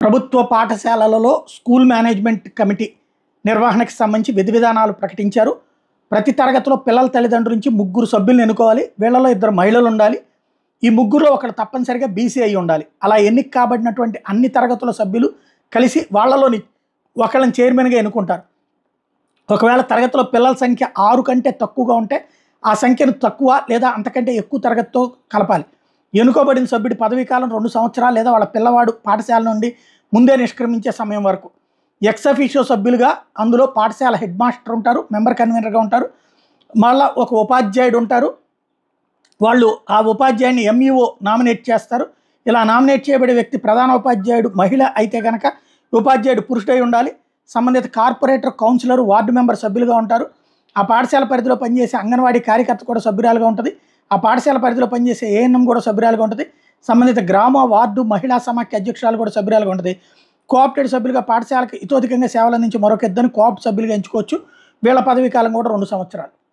ప్రభుత్వ పాఠశాలలలో school management committee నిర్వహణకి సంబంధించి విధి విధానాలు ప్రకటించారు ప్రతి తరగతిలో పిల్లల తల్లిదండ్రుల నుంచి ముగ్గురు సభ్యులను ఎన్నుకోవాలి వీళ్ళలో ఇద్దరు మహిళలు ఉండాలి ఈ ముగ్గురులో ఒకరు తప్పనిసరిగా బీసీ అయి ఉండాలి అలా ఎన్నిక కాబడినటువంటి అన్ని తరగతుల సభ్యులు కలిసి వాళ్ళలోని ఒకళ్ళని చైర్మన్గా ఎన్నుకుంటారు ఒకవేళ తరగతిలో పిల్లల సంఖ్య ఆరు కంటే తక్కువగా ఉంటే ఆ సంఖ్యను తక్కువ లేదా అంతకంటే ఎక్కువ తరగతితో కలపాలి ఎన్నుకోబడిన సభ్యుడి పదవీ కాలం రెండు సంవత్సరాలు లేదా వాళ్ళ పిల్లవాడు పాఠశాల నుండి ముందే నిష్క్రమించే సమయం వరకు ఎక్స్ అఫీషియో సభ్యులుగా అందులో పాఠశాల హెడ్ మాస్టర్ ఉంటారు మెంబర్ కన్వీనర్గా ఉంటారు మళ్ళా ఒక ఉపాధ్యాయుడు ఉంటారు వాళ్ళు ఆ ఉపాధ్యాయుని ఎంఈఓ నామినేట్ చేస్తారు ఇలా నామినేట్ చేయబడే వ్యక్తి ప్రధాన ఉపాధ్యాయుడు మహిళ అయితే కనుక ఉపాధ్యాయుడు పురుషుడై ఉండాలి సంబంధిత కార్పొరేటర్ కౌన్సిలర్ వార్డు మెంబర్ సభ్యులుగా ఉంటారు ఆ పాఠశాల పరిధిలో పనిచేసే అంగన్వాడీ కార్యకర్త కూడా సభ్యురాలుగా ఉంటుంది ఆ పాఠశాల పరిధిలో పనిచేసే ఏఎన్ఎం కూడా సభ్యురాలుగా ఉంటుంది సంబంధిత గ్రామ వార్డు మహిళా సమాఖ్య అధ్యక్షురాలు కూడా సభ్యురాలుగా ఉంటుంది కోఆప్టెడ్ సభ్యులుగా పాఠశాలకు ఇతోధికంగా సేవలు అందించి మరొక ఇద్దరిని కోఆప్ సభ్యులుగా ఎంచుకోవచ్చు వీళ్ళ పదవీ కాలం కూడా రెండు సంవత్సరాలు